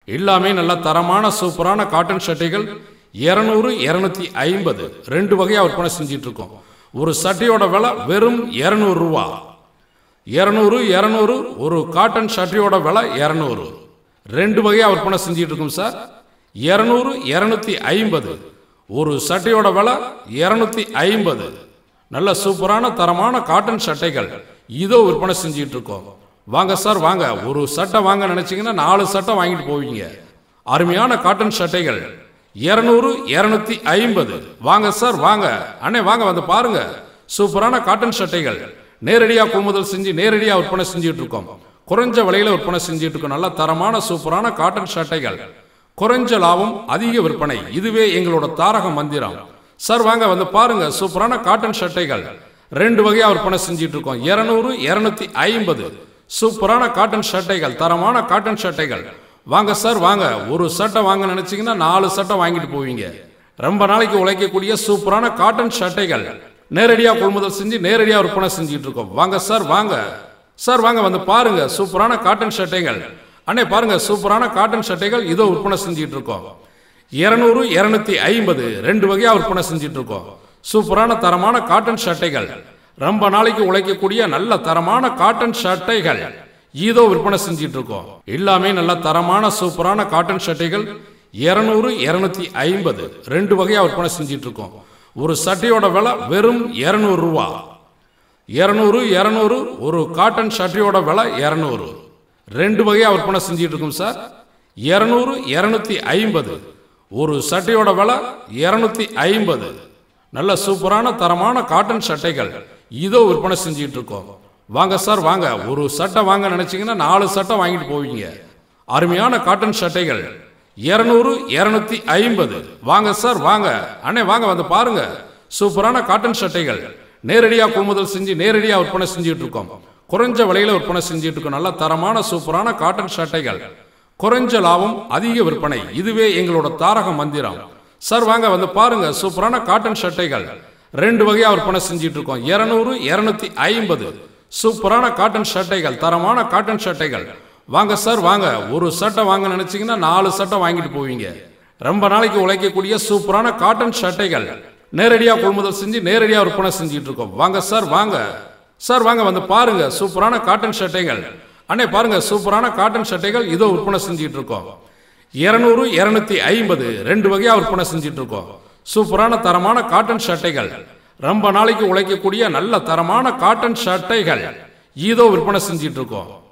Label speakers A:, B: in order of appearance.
A: எல்லாமே நல்ல தரமான சூப்பரான காட்டன் சட்டைகள் இரநூறு இரநூத்தி ஐம்பது ரெண்டு வகையாக விற்பனை செஞ்சிட்டு இருக்கோம் ஒரு சட்டையோட விலை வெறும் இரநூறு ரூபா இரநூறு இரநூறு ஒரு காட்டன் சட்டையோட விலை இரநூறு ரெண்டு வகையாக விற்பனை செஞ்சிட்டு இருக்கோம் சார் இரநூறு இரநூத்தி ஐம்பது ஒரு சட்டையோட விலை இரநூத்தி ஐம்பது நல்ல சூப்பரான தரமான காட்டன் சட்டைகள் இதோ விற்பனை செஞ்சிட்டு இருக்கோம் வாங்க சார் வாங்க ஒரு சட்டை வாங்க நினைச்சீங்கன்னா நாலு சட்டை வாங்கிட்டு போவீங்க அருமையான காட்டன் சட்டைகள் இரநூறு இரநூத்தி ஐம்பது வாங்க சார் வாங்க அண்ணே வாங்க வந்து பாருங்க சூப்பரான காட்டன் சட்டைகள் நேரடியாக கொள்முதல் செஞ்சு நேரடியாக விற்பனை செஞ்சுட்டு இருக்கோம் குறைஞ்ச விலையில விற்பனை செஞ்சுட்டு இருக்கோம் நல்ல தரமான சூப்பரான காட்டன் சட்டைகள் குறைஞ்ச லாபம் அதிக விற்பனை இதுவே எங்களோட தாரக மந்திரம் சார் வாங்க வந்து பாருங்க சூப்பரான காட்டன் சட்டைகள் ரெண்டு வகையா விற்பனை செஞ்சுட்டு இருக்கோம் இருநூறு இருநூத்தி ஐம்பது சூப்பரான காட்டன் சட்டைகள் தரமான காட்டன் சட்டைகள் வாங்க சார் வாங்க ஒரு சட்டை வாங்க நினைச்சீங்கன்னா நாலு சட்டை வாங்கிட்டு போவீங்க ரொம்ப நாளைக்கு உழைக்கக்கூடிய சூப்பரான காட்டன் சட்டைகள் நேரடியாக கொள்முதல் செஞ்சு நேரடியாக விற்பனை செஞ்சுட்டு இருக்கோம் வாங்க சார் வாங்க சார் வாங்க வந்து பாருங்க சூப்பரான காட்டன் சட்டைகள் அண்ணே பாருங்க சூப்பரான காட்டன் சட்டைகள் இதோ விற்பனை செஞ்சுட்டு இருக்கோம் இருநூறு இருநூத்தி ஐம்பது ரெண்டு வகையா விற்பனை செஞ்சுட்டு இருக்கோம் சூப்பரான தரமான காட்டன் சட்டைகள் ரொம்ப நாளைக்கு உழைக்கக்கூடிய நல்ல தரமான காட்டன் சட்டைகள் இதோ விற்பனை செஞ்சுட்டு இருக்கோம் எல்லாமே நல்ல தரமான சூப்பரான காட்டன் சட்டைகள் இருநூறு இருநூத்தி ஐம்பது ரெண்டு வகையா விற்பனை செஞ்சுட்டு இருக்கோம் ஒரு சட்டையோட விலை வெறும் இருநூறு ரூபா இரநூறு இரநூறு ஒரு காட்டன் ஷர்ட்டையோட விலை இரநூறு ரெண்டு வகையாக விற்பனை செஞ்சுட்டு இருக்கோம் சார் இரநூறு இரநூத்தி ஐம்பது ஒரு சட்டையோட விலை இரநூத்தி ஐம்பது நல்ல சூப்பரான தரமான காட்டன் சட்டைகள் இதோ விற்பனை செஞ்சுட்டு இருக்கோம் வாங்க சார் வாங்க ஒரு சட்டை வாங்க நினைச்சீங்கன்னா நாலு சட்டை வாங்கிட்டு போவீங்க அருமையான காட்டன் சட்டைகள் இரநூறு இரநூத்தி ஐம்பது வாங்க சார் வாங்க அண்ணே வாங்க வந்து பாருங்க சூப்பரான காட்டன் சட்டைகள் நேரடியாக கொள்முதல் செஞ்சு நேரடியாக விற்பனை செஞ்சுட்டு இருக்கோம் குறைஞ்ச விலையில விற்பனை செஞ்சுட்டு இருக்கோம் நல்ல தரமான சூப்பரான காட்டன் சட்டைகள் குறைஞ்ச லாபம் அதிக விற்பனை இதுவே எங்களோட தாரக மந்திரம் சார் வாங்க வந்து பாருங்க சூப்பரான காட்டன் சட்டைகள் ரெண்டு வகையா விற்பனை செஞ்சுட்டு இருக்கோம் இருநூறு இருநூத்தி ஐம்பது சூப்பரான காட்டன் சட்டைகள் தரமான காட்டன் சட்டைகள் வாங்க சார் வாங்க ஒரு சட்டை வாங்க நினைச்சீங்கன்னா நாலு சட்டை வாங்கிட்டு போவீங்க ரொம்ப நாளைக்கு உழைக்கக்கூடிய சூப்பரான காட்டன் சட்டைகள் நேரடியாக கொள்முதல் செஞ்சு நேரடியாக விற்பனை செஞ்சுட்டு இருக்கோம் வாங்க சார் வாங்க சார் வாங்க வந்து பாருங்க சூப்பரான காட்டன் சட்டைகள் அண்ணே பாருங்க சூப்பரான காட்டன் சட்டைகள் இதோ விற்பனை செஞ்சுட்டு இருக்கோம் இருநூறு இருநூத்தி ஐம்பது ரெண்டு வகையா விற்பனை செஞ்சுட்டு இருக்கோம் சூப்பரான தரமான காட்டன் சட்டைகள் ரொம்ப நாளைக்கு உழைக்கக்கூடிய நல்ல தரமான காட்டன் சட்டைகள் இதோ விற்பனை செஞ்சுட்டு இருக்கோம்